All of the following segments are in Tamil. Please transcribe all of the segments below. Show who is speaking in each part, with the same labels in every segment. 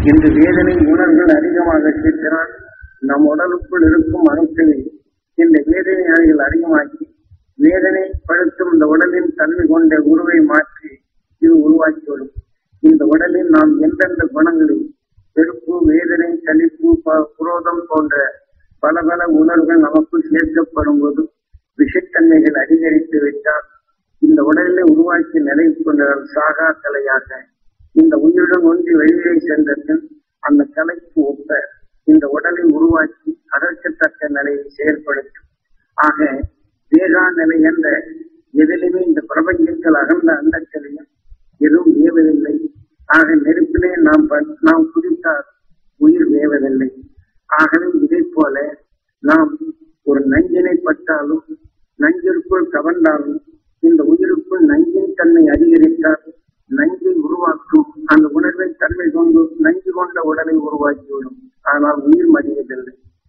Speaker 1: இந்த வேதனை உணர்வுகள் அதிகமாக சேர்க்கிறான் நம் உடலுக்குள் இருக்கும் அணுக்களை இந்த வேதனை அலைகள் அதிகமாக்கி வேதனை படுத்தும் இந்த உடலின் தன்மை கொண்ட உருவை மாற்றி இது உருவாக்கிவிடும் இந்த உடலில் நாம் எந்தெந்த குணங்களில் வெறுப்பு வேதனை சலிப்பு ப- குரோதம் போன்ற பல பல உணர்வுகள் நமக்குள் சேர்க்கப்படும் போது விஷத்தன்மைகள் அதிகரித்து விட்டால் இந்த உடலிலே உருவாக்கி நிலை கொண்டவர் சாகா கலையாக இந்த உயிருடன் ஒன்றி வெளியே சென்ற பின் அந்த கலைக்கு ஒப்ப இந்த உடலை உருவாக்கி அகற்றத்தக்க நிலையை செயல்படுத்தும் ஆக வேகா நிலை என்ற எதிலுமே இந்த பிரபஞ்சத்தில் அகன்ற அண்டத்திலையும் எதுவும் வேவதில்லை ஆக நெருப்பிலே நாம் ப- நாம் குதித்தால் உயிர் வேவதில்லை ஆகவே இதை போல நாம் ஒரு நஞ்சினை பட்டாலும் நஞ்சிற்குள் கவர்ந்தாலும் இந்த உயிருக்குள் நஞ்சின் தன்மை அதிகரித்தால் நஞ்சை உருவாக்கும் அந்த உணர்வின் தன்மை கொண்டு நஞ்சு கொண்ட உடலை உருவாக்கிவிடும் ஆனால் உயிர் மடிவதில்லை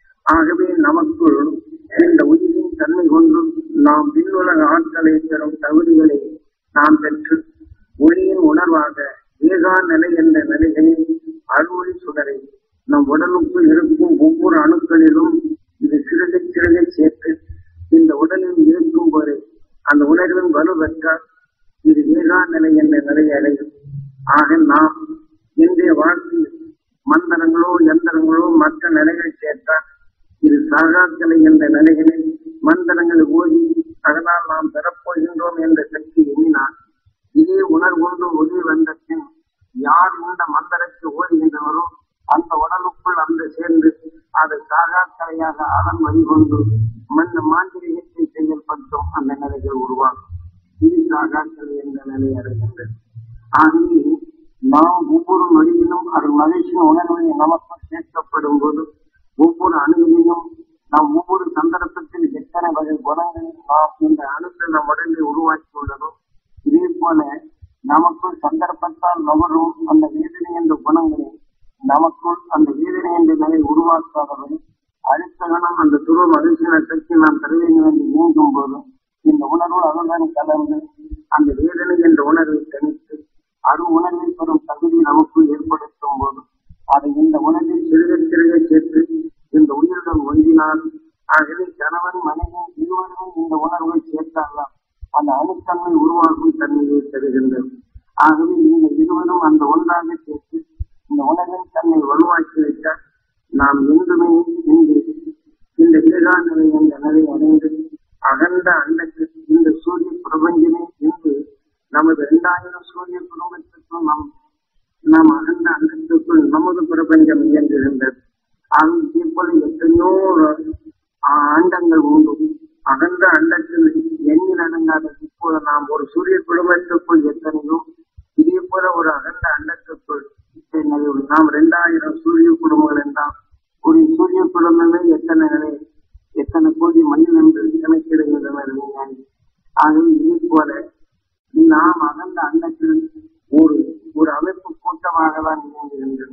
Speaker 1: ஆகவே நமக்குள் இந்த உயிரின் தன்மை கொண்டு நாம் விண்ணுலக ஆட்களை பெறும் தகுதிகளை நாம் பெற்று ஒளியின் உணர்வாக ஏகா நிலை என்ற நிலைகளில் அருளொளி சுடரை நம் உடலுக்குள் இருக்கும் ஒவ்வொரு அணுக்களிலும் இது சிறுகை சிறுகை சேர்த்து இந்த உடலில் இருக்கும் போது அந்த உணர்வின் வலு பெற்றால் இது ஏகா நிலை என்ற நிலையை அடையும் ஆக நாம் இன்றைய வாழ்க்கையில் மந்திரங்களோ எந்திரங்களோ மற்ற நிலைகள் சேர்த்தால் இது சாகாக்கலை என்ற நிலைகளில் மந்திரங்களை ஓதி அதனால் நாம் பெறப்போகின்றோம் என்ற சக்தி எண்ணினார் இதே உணர்வுண்டு ஒளி வந்த பின் யார் இந்த மந்திரத்தை ஓதுகின்றவரோ அந்த உடலுக்குள் அந்த சேர்ந்து அதை சாகாக்கலையாக அதன் வழிகொண்டு மண் மாந்திரிகத்தை செயல்படுத்தும் அந்த நிலைகள் உருவாகும் இது சாகாக்கலை என்ற நிலை அடைகின்றது ஆகவே நாம் ஒவ்வொரு நொடியிலும் அது மகிழ்ச்சியின் உணர்வை நமக்கு சேர்க்கப்படும் போது ஒவ்வொரு அணுவிலையும் நாம் ஒவ்வொரு சந்தர்ப்பத்தில் எத்தனை வகை குணங்களை நாம் இந்த அணுக்கள் நம் உடலில் உருவாக்கி உள்ளதோ இதே போல நமக்குள் சந்தர்ப்பத்தால் நுகரும் அந்த வேதனை என்ற குணங்களை நமக்குள் அந்த வேதனை என்ற நிலை உருவாக்காதவரை அடுத்த கணம் அந்த துருவ மகிழ்ச்சியின் சக்தி நாம் தர வேண்டும் என்று இயங்கும் போது இந்த உணர்வு அதுடன் கலந்து அந்த வேதனை என்ற உணர்வை தனித்து அது உணர்வை பெறும் தகுதி நமக்குள் ஏற்படுத்தும் போது அதை இந்த உணர்வில் சிறுக சிறுக சேர்த்து இந்த உயிருடன் ஒன்றினால் ஆகவே கணவன் மனைவி இருவரும் இந்த உணர்வை சேர்த்தால்தான் அந்த அணுத்தன்மை உருவாக்கும் தன்மையை தருகின்றது ஆகவே இந்த இருவரும் அந்த ஒன்றாக சேர்த்து இந்த உணர்வின் தன்னை வலுவாக்கி வைத்தால் நாம் என்றுமே இந்த இந்த வேதாநிலை என்ற நிலை அடைந்து அகன்ற அண்டத்தில் இந்த சூரிய பிரபஞ்சமே இன்று நமது இரண்டாயிரம் சூரிய குடும்பத்துக்கும் நாம் நாம் அகன்ற அண்டத்துக்குள் நமது பிரபஞ்சம் இயங்குகின்றது அதே போல எத்தனையோ ஆ- அண்டங்கள் உண்டு அகன்ற அண்டத்தில் எண்ணில் அடங்காத இப்போது நாம் ஒரு சூரிய குடும்பத்துக்குள் எத்தனையோ இதே போல ஒரு அகன்ற அண்டத்துக்குள் இத்தனை நிலை நாம் இரண்டாயிரம் சூரிய குடும்பங்கள் என்றால் ஒரு சூரிய குடும்பமே எத்தனை நிலை எத்தனை கோடி மைல் என்று கணக்கிடுகின்றனர் விஞ்ஞானி ஆகவே இதே போல நாம் அகன்ற அண்டத்தில் ஒரு ஒரு அமைப்பு கூட்டமாக தான் இயங்குகின்றது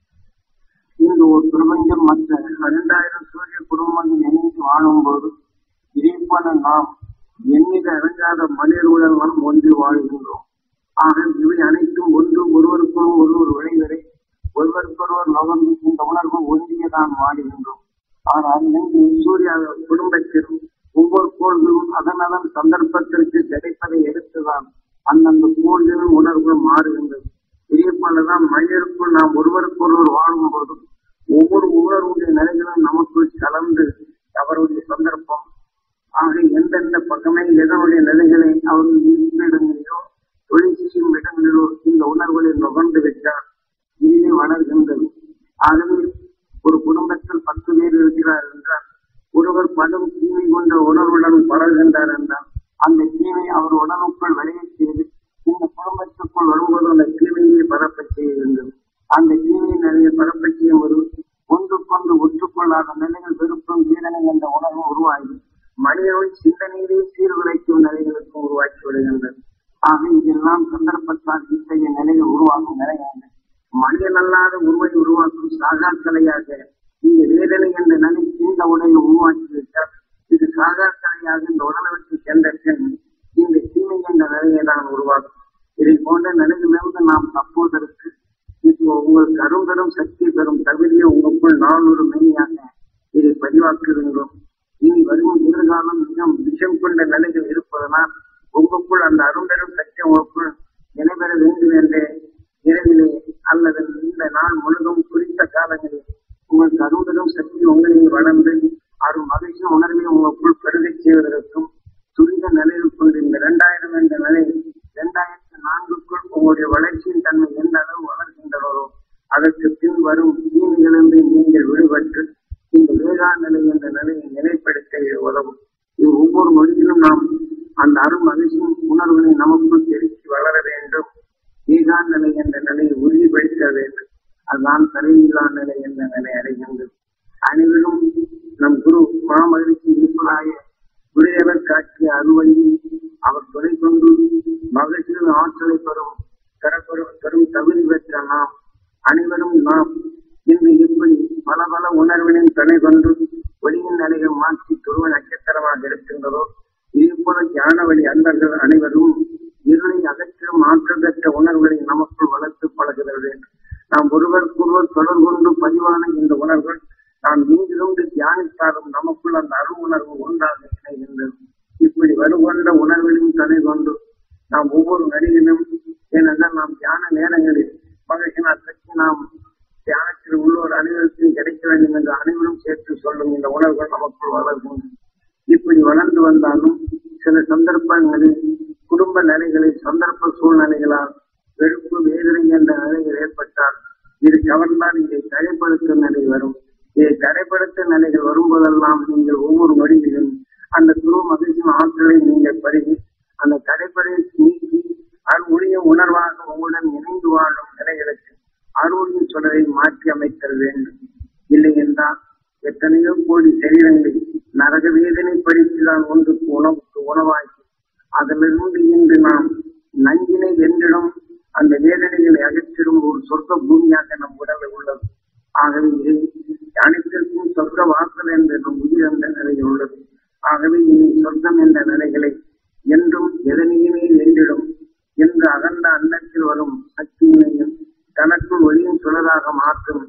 Speaker 1: இன்று ஒரு பிரபஞ்சம் மற்ற இரண்டாயிரம் சூரிய குடும்பங்கள் இணைந்து வாழும்போது இதே போல நாம் எண்ணித இறங்காத மனிதர்களுடன் நாம் ஒன்று வாழ்கின்றோம் ஆக இவை அனைத்தும் ஒன்று ஒருவருக்கும் ஒருவர் விளைவரை ஒருவருக்கொருவர் நுகர்ந்து இந்த உணர்வு ஒன்றியே தான் வாழுகின்றோம் ஆனால் இன்று சூரிய குடும்பத்தில் ஒவ்வொரு கோள்களும் அதன் அதன் சந்தர்ப்பத்திற்கு கிடைப்பதை எடுத்துதான் அந்தந்த கோள்களின் உணர்வு மாறுகின்றது இதே போலதான் மனிதருக்குள் நாம் ஒருவருக்கொருவர் வாழும் போதும் ஒவ்வொரு உணர்வுடைய நிலைகளும் நமக்குள் கலந்து அவருடைய சந்தர்ப்பம் ஆக எந்தெந்த பக்கமே எதனுடைய நிலைகளை அவர்கள் இருக்கும் இடங்களிலோ தொழில் செய்யும் இடங்களிலோ இந்த உணர்வுகளை நுகர்ந்து விட்டால் இதுவே வளர்கின்றது ஆகவே ஒரு குடும்பத்தில் பத்து பேர் இருக்கிறார் என்றால் ஒருவர் படும் தீமை கொண்ட உணர்வுடன் பழகுகின்றார் என்றால் அந்த தீமை அவர் உடலுக்குள் விளைய செய்து இந்த குடும்பத்துக்குள் வரும்போது அந்த தீமையை பரப்பச் செய்கின்றது அந்த தீமையை நிறைய பரப்பச் செய்யும் ஒரு ஒன்றுக்கொன்று ஒற்றுக்கொள்ளாத நிலைகள் வெறுப்பும் வேதனை என்ற உணர்வு உருவாகி மனிதனின் சிந்தனையிலே சீர்குலைக்கும் நிலைகளுக்கும் உருவாக்கி விடுகின்றது ஆக இதெல்லாம் சந்தர்ப்பத்தால் இத்தகைய நிலைகள் உருவாகும் நிலையாக மனிதன் அல்லாத உருவை உருவாக்கும் சாகாக்கலையாக இந்த வேதனை என்ற நிலை இந்த உடலை உருவாக்கிவிட்டால் இது சாகாக்கலையாக இந்த உடலை விட்டு சென்ற பின் இந்த தீமை என்ற நிலையை தான் உருவாக்கும் இதை போன்ற நிலையிலிருந்து நாம் தப்புவதற்கு இப்போ உங்கள் கரும்பெரும் சக்தி பெறும் தகுதியை உங்களுக்குள் நானூறு மெய்யாக இதை பதிவாக்குகின்றோம் இனி வரும் எதிர்காலம் மிகவும் விஷம் கொண்ட நிலையில் இருப்பதனால் உங்களுக்குள் அந்த அரும்பெரும் சக்தி உங்களுக்குள் நிலைபெற வேண்டும் என்ற இரவிலே அல்லது இந்த நாள் முழுதும் குறித்த காலங்களில் உங்களுக்கு அரும்பெரும் சக்தி உங்களில் வளர்ந்து அரும் மகிழ்ச்சி உணர்வை உங்களுக்குள் பெருகச் செய்வதற்கும் துரித நிலையில் கொண்டு இந்த இரண்டாயிரம் என்ற நிலை இரண்டாயிரத்தி நான்குக்குள் உங்களுடைய வளர்ச்சியின் தன்மை எந்த அளவு வளர்கின்றனரோ அதற்கு பின் வரும் தீமைகளிலிருந்து நீங்கள் விடுபட்டு இந்த வேகா நிலை என்ற நிலையை நிலைப்படுத்த இது உதவும் இது ஒவ்வொரு மொழியிலும் நாம் அந்த அருள் மகிழ்ச்சியின் உணர்வினை நமக்குள் பெருக்கி வளர வேண்டும் வேகா நிலை என்ற நிலையை உறுதிப்படுத்த வேண்டும் அதுதான் தலையில்லா நிலை என்ற நிலை அடைகின்றது அனைவரும் நம் குரு மாமகிழ்ச்சி இருப்பதாய குருதேவர் காட்டிய அருவழியில் அவர் துணை கொண்டு மகிழ்ச்சியின் ஆற்றலை பெறும் பெறப்பெறும் பெரும் தகுதி பெற்ற நாம் அனைவரும் நாம் இன்று இப்படி பல பல உணர்வினின் துணை கொண்டு ஒளியின் நிலையை மாற்றி துருவ நட்சத்திரமாக இருக்கின்றதோ இதே போல ஞான வழி அன்பர்கள் அனைவரும் இருளை அகற்றும் ஆற்றல் பெற்ற உணர்வுகளை நமக்குள் வளர்த்து பழகுதல் வேண்டும் நாம் ஒருவருக்கொருவர் தொடர்பு கொண்டு பதிவான இந்த உணர்வுகள் நாம் இங்கிருந்து தியானித்தாலும் நமக்குள் அந்த அருள் உணர்வு ஒன்றாக இணைகின்றது இப்படி வலுகொண்ட உணர்வுகளின் துணை கொண்டு நாம் ஒவ்வொரு நடிகிலும் ஏனென்றால் நாம் தியான நேரங்களில் மகிழ்ச்சினால் பற்றி நாம் தியானத்தில் உள்ளோர் அனைவருக்கும் கிடைக்க வேண்டும் என்று அனைவரும் சேர்த்து சொல்லும் இந்த உணர்வுகள் நமக்குள் வளர்கின்றன இப்படி வளர்ந்து வந்தாலும் சில சந்தர்ப்பங்களில் குடும்ப நிலைகளில் சந்தர்ப்ப சூழ்நிலைகளால் வெறுப்பு வேதனை என்ற நிலைகள் ஏற்பட்டால் இது கவர்ந்தால் இதை தடைப்படுத்தும் நிலை வரும் இதை தடைப்படுத்தும் நிலைகள் வரும்போதெல்லாம் நீங்கள் ஒவ்வொரு மொழியிலும் அந்த குரு மகிழ்ச்சியின் ஆற்றலை நீங்கள் பருகி அந்த தடைப்படை நீக்கி அருளிய உணர்வாக உங்களுடன் இணைந்து வாழும் நிலைகளுக்கு அருளின் தொடரை மாற்றி அமைத்தல் வேண்டும் இல்லை என்றால் எத்தனையோ கோடி சரீரங்கள் நரக வேதனை படித்துதான் ஒன்றுக்கு உணவுக்கு உணவாகி அதிலிருந்து இன்று நாம் நஞ்சினை வென்றிடும் அந்த வேதனைகளை அகற்றிடும் ஒரு சொர்க்க பூமியாக நம் உடலில் உள்ளது ஆகவே இதை அனைத்திற்கும் சொர்க்க வாசல் என்ற நம் உயிர் என்ற நிலையில் உள்ளது ஆகவே இனி சொர்க்கம் என்ற நிலைகளை என்றும் எதனையுமே வென்றிடும் என்று அகண்ட அண்டத்தில் வரும் சக்தியினையும் தனக்குள் ஒளியும் சுடராக மாற்றும்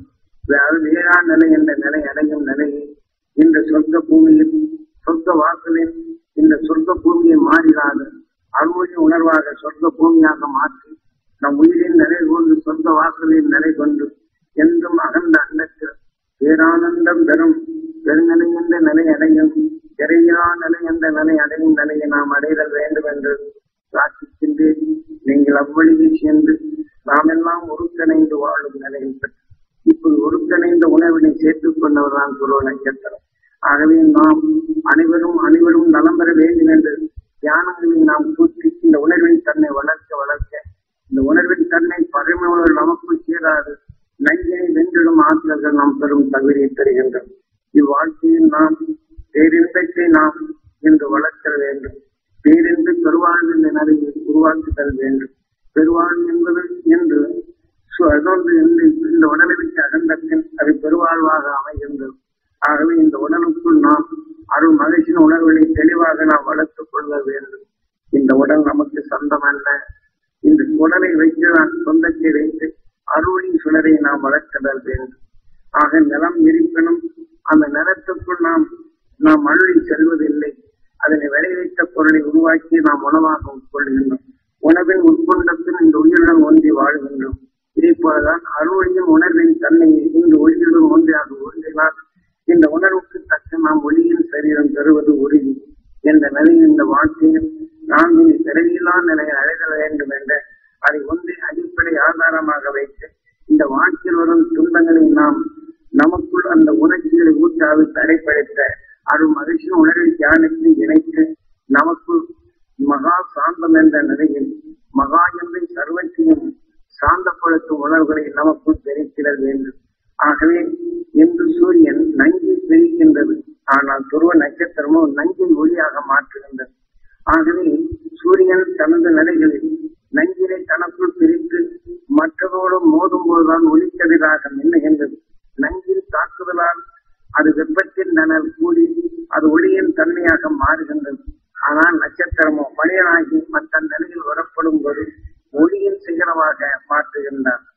Speaker 1: வேகா நிலை என்ற நிலை அடையும் நிலையை இந்த சொர்க்க பூமியில் சொர்க்க வாசலில் இந்த சொர்க்க பூமியை மாறிடாது அருள்மொழி உணர்வாக சொர்க்க பூமியாக மாற்றி நம் உயிரின் நிலை கொண்டு சொர்க்க வாசலில் நிலை கொண்டு என்றும் அகண்ட அண்டத்தில் பேரானந்தம் பெறும் பெருநிலை என்ற நிலை அடையும் இறையிலா நிலை என்ற நிலை அடையும் நிலையை நாம் அடைதல் வேண்டும் என்று பிரார்த்திக்கின்றேன் நீங்கள் அவ்வழியில் சென்று நாம் எல்லாம் ஒருங்கிணைந்து வாழும் நிலையில் பெற்று இப்போது ஒருங்கிணைந்த உணவினை சேர்த்துக் கொண்டவர்தான் குரு நட்சத்திரம் ஆகவே நாம் அனைவரும் அனைவரும் நலம் பெற வேண்டும் என்று தியானங்களில் நாம் கூட்டி இந்த உணர்வின் தன்னை வளர்க்க வளர்க்க இந்த உணர்வின் தன்னை பகைமையுள்ள நமக்குள் சேராது நஞ்சினை வென்றிடும் ஆற்றல்கள் நாம் பெறும் தகுதியை பெறுகின்றோம் இவ்வாழ்க்கையில் நாம் பேரின்பத்தை நாம் இன்று வளர்க்க வேண்டும் பேரின்பு பெருவாழ்வு என்ற நிலையை உருவாக்குதல் வேண்டும் பெருவாழ்வு என்பது என்று அதோடு இந்த இந்த உடலை விட்டு அகண்டத்தின் அது பெருவாழ்வாக அமைகின்றது ஆகவே இந்த உடலுக்குள் நாம் அருள் மகிழ்ச்சியின் உணர்வுகளை தெளிவாக நாம் வளர்த்துக் கொள்ள வேண்டும் இந்த உடல் நமக்கு சொந்தம் அல்ல இந்த உடலை வைத்து நான் சொந்தத்தை வைத்து அருளின் சுடரை நாம் வளர்த்ததல் வேண்டும் ஆக நிலம் இருப்பினும் அந்த நிலத்துக்குள் நாம் நாம் அருளி செல்வதில்லை அதனை விளைவித்த பொருளை உருவாக்கி நாம் உணவாக உட்கொள்கின்றோம் உணவின் உட்கொண்டத்தின் இந்த உயிருடன் ஒன்றி வாழ்கின்றோம் இதே போலதான் அருளியின் உணர்வின் தன்மையை இந்த ஒளியுடன் ஒன்றாக ஒன்றினால் இந்த உணர்வுக்கு தக்க நாம் ஒளியின் சரீரம் பெறுவது உறுதி என்ற நிலையில் இந்த வாழ்க்கையில் நாம் இனி பிறவியில்லா நிலையை அடைதல் வேண்டும் என்ற அதை ஒன்றை அடிப்படை ஆதாரமாக வைத்து இந்த வாழ்க்கையில் வரும் துன்பங்களை நாம் நமக்குள் அந்த உணர்ச்சிகளை ஊற்றாது தடைப்படுத்த அருள் மகிழ்ச்சியின் உணர்வை தியானத்தை இணைத்து நமக்குள் மகா சாந்தம் என்ற நிலையில் மகா என்ற சர்வத்தையும் சாந்தப்படுத்தும் உணர்வுகளை நமக்குள் தெரிவித்திட வேண்டும் ஆகவே இன்று சூரியன் நஞ்சை பிரிக்கின்றது ஆனால் துருவ நட்சத்திரமோ நஞ்சை ஒளியாக மாற்றுகின்றது ஆகவே சூரியன் தனது நிலைகளில் நஞ்சினை தனக்குள் பிரித்து மற்றதோடு மோதும் போதுதான் ஒளிக்கதிராக மின்னுகின்றது நஞ்சின் தாக்குதலால் அது வெப்பத்தின் நனல் கூடி அது ஒளியின் தன்மையாக மாறுகின்றது ஆனால் நட்சத்திரமோ மனிதனாகி மற்ற நிலையில் வரப்படும் போது ஒளியின் சிகரமாக மாற்றுகின்றார்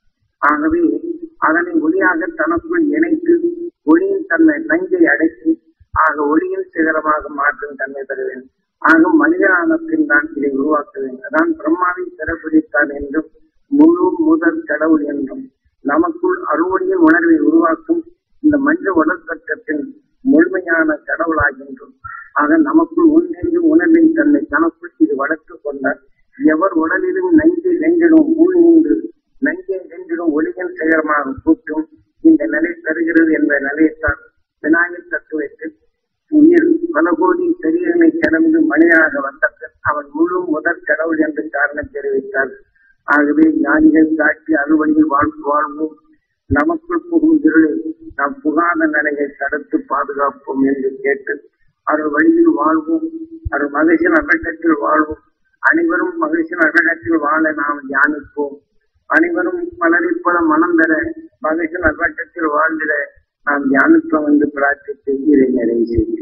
Speaker 1: ஆகவே அதனை ஒளியாக தனக்குள் இணைத்து ஒளியின் தன்மை நஞ்சை அடக்கி ஆக ஒளியின் சிகரமாக மாற்றும் தன்மை பெற வேண்டும் ஆக மனிதனான பின் தான் இதை உருவாக்க வேண்டும் அதான் பிரம்மாவின் சிறப்பிடித்தான் என்றும் முழு முதற் கடவுள் என்றும் நமக்குள் அறுவடையின் உணர்வை உருவாக்கும் இந்த மஞ்ச உடல் சட்டத்தின் முழுமையான கடவுளாகின்றோம் ஆக நமக்குள் உள்நெஞ்சு உணர்வின் தன்மை தனக்குள் இது வளர்த்து கொண்டார் எவர் உடலிலும் நஞ்சை வென்றிடும் உள் நின்று நஞ்சை வென்றிடும் ஒளியின் சிகரமாக கூட்டும் இந்த நிலை தருகிறது என்ற நிலையத்தான் விநாயகர் தத்துவத்தில் உயிர் பல கோடி சரீரங்களை கடந்து மனிதனாக வந்த பின் அவன் முழு முதற் கடவுள் என்று காரணம் தெரிவித்தார் ஆகவே ஞானிகள் காட்சி அறுவழியில் வாழ்வு வாழ்வோம் நமக்குள் புகும் இருளை நாம் புகாத நிலையை தடுத்து பாதுகாப்போம் என்று கேட்டு அருள் வழியில் வாழ்வோம் அருள் மகிழ்ச்சியின் அகட்டத்தில் வாழ்வோம் அனைவரும் மகிழ்ச்சியின் அகட்டத்தில் வாழ நாம் தியானிப்போம் அனைவரும் பலரிப்பத மனம் பெற மகிழ்ச்சியின் அகட்டத்தில் வாழ்ந்திட நாம் தியானிப்போம் என்று பிரார்த்தித்து இதை நிறைவு செய்கிறோம்